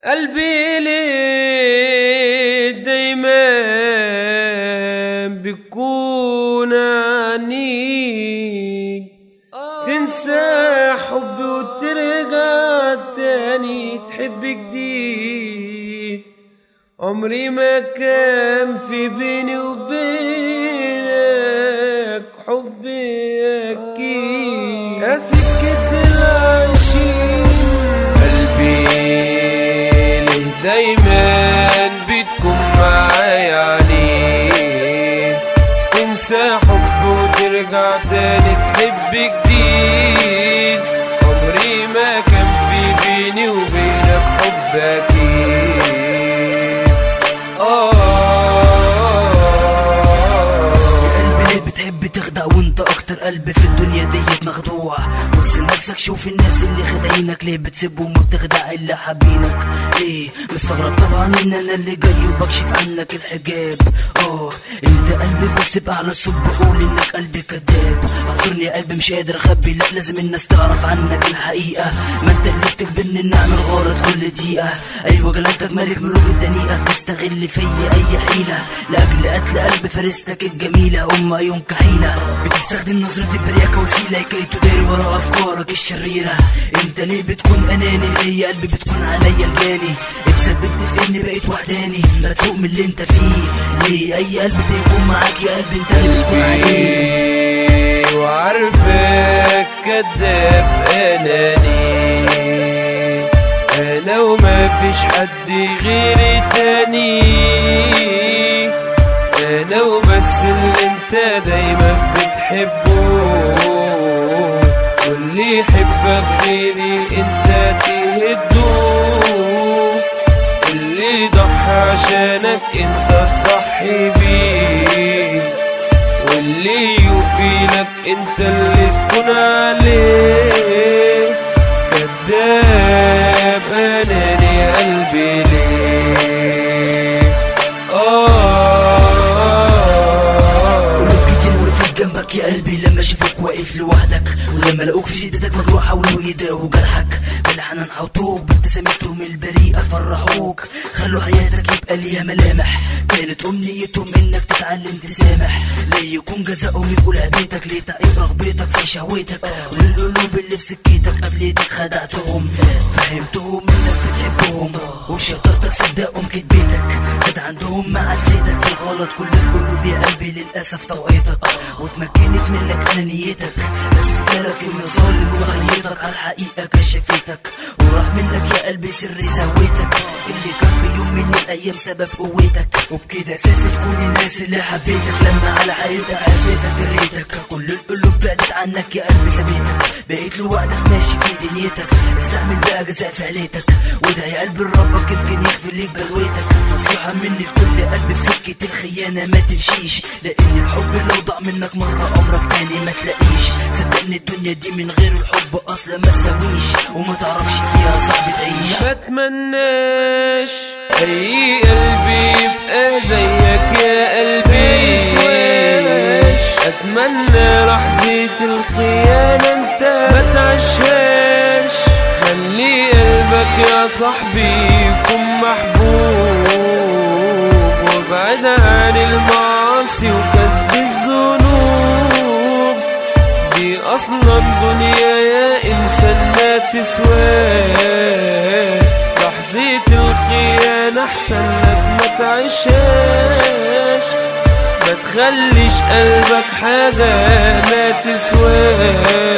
قلبي ليه دايما بيكون عنيد تنسى حبي وترجع تاني تحب جديد عمري ما كان في بيني وبينك حبي أكيد يا سكة العايشين قلبي ليه دايما بتكون معايا عليه تنسى حب وترجع تاني تحب جديد عمري ما كان في بيني وبينك حب أكيد آه قلبي ليه بتحب تخدع وانت اكتر قلب في الدنيا ديت مخدوع بص لنفسك شوف الناس اللي خدعينك ليه بتسيبهم وبتخدع اللي حابينك ليه مستغرب طبعا ان انا اللي جاي وبكشف عنك الحجاب اه انت قلبي بس باعلى صوت بقول انك قلبي كداب اعذرني يا قلبي مش قادر اخبي لا لازم الناس تعرف عنك الحقيقه ما انت اللي بتجبرني ان اعمل غلط كل دقيقه ايوه جلالتك ملك ملوك الدنيئه بتستغل فيا اي حيله لاجل قتل قلب فريستك الجميله ام عيون كحيله بتستخدم نظرتي برياك وسيله كي تداري ورا افكارك الشريره انت ليه بتكون اناني ليه قلبي بتكون عليا الجاني اتثبت في اني بقيت وحداني لا تفوق من اللي انت فيه ليه اي قلب بيكون معاك يا قلبي انت اللي بتكون عليه قلبي وعارفك كداب اناني انا وما فيش حد غيري تاني انا وبس اللي انت دايما بتحبه واللي يحبك غيري انت تهده اللي ضحى عشانك انت تضحي بيه واللي يوفيلك انت اللي تكون عليه كداب اناني يا قلبي ليه آه قلوب كتير وقفت جنبك يا قلبي لما شافوك واقف لوحدك ولما لقوك في شدتك مجروح حاولوا يداووا جرحك بالحنان حوطوك بابتسامتهم البريئة فرحوك خلوا حياتك يبقى ليها ملامح كانت أمنيتهم إنك تتعلم تسامح ليه يكون جزاؤهم يبقوا لعبتك ليه تعيب رغبتك في شهوتك والقلوب اللي في سكتك قبلتك خدعتهم فهمتهم إنك بتحبهم وبشطارتك صدقهم كدبتك زاد عندهم معزتك في الغلط كل القلوب يا قلبي للأسف طوعتك واتمكنت منك أنانيتك بس جالك المظالم وغيرتك على الحقيقة كشفتك وراح منك يا قلبي سر زاويتك اللي كان في يوم من الأيام سبب قوتك وبكده أساسي تكون الناس اللي حبيتك لما على حقيقتك عرفتك جريتك كل القلوب بعدت عنك يا قلبي سابتك بقيت لوحدك ماشي في دنيتك استعمل بقى جزاء فعليتك وده يا قلبي ربك يمكن يغفر ليك بلويتك نصيحة مني لكل قلب في سكة الخيانة ما تمشيش لأن الحب لو ضاع منك مرة عمرك تاني ما تلاقيش صدقني الدنيا دي من غير الحب أصلا ما تساويش وما تعرفش فيها صعب تعيش بتمناش اي قلبي يبقى زيك يا قلبي يسواش اتمنى لحظة الخيانة انت ما تعيشهاش خلي قلبك يا صاحبي يكون محبوب وابعد عن المعاصي وكسب الذنوب دي اصلا دنيا يا انسان ما تسواش لحظة الخيانة احسن لك ما تعيشهاش ما تخليش قلبك حاجة ما تسواش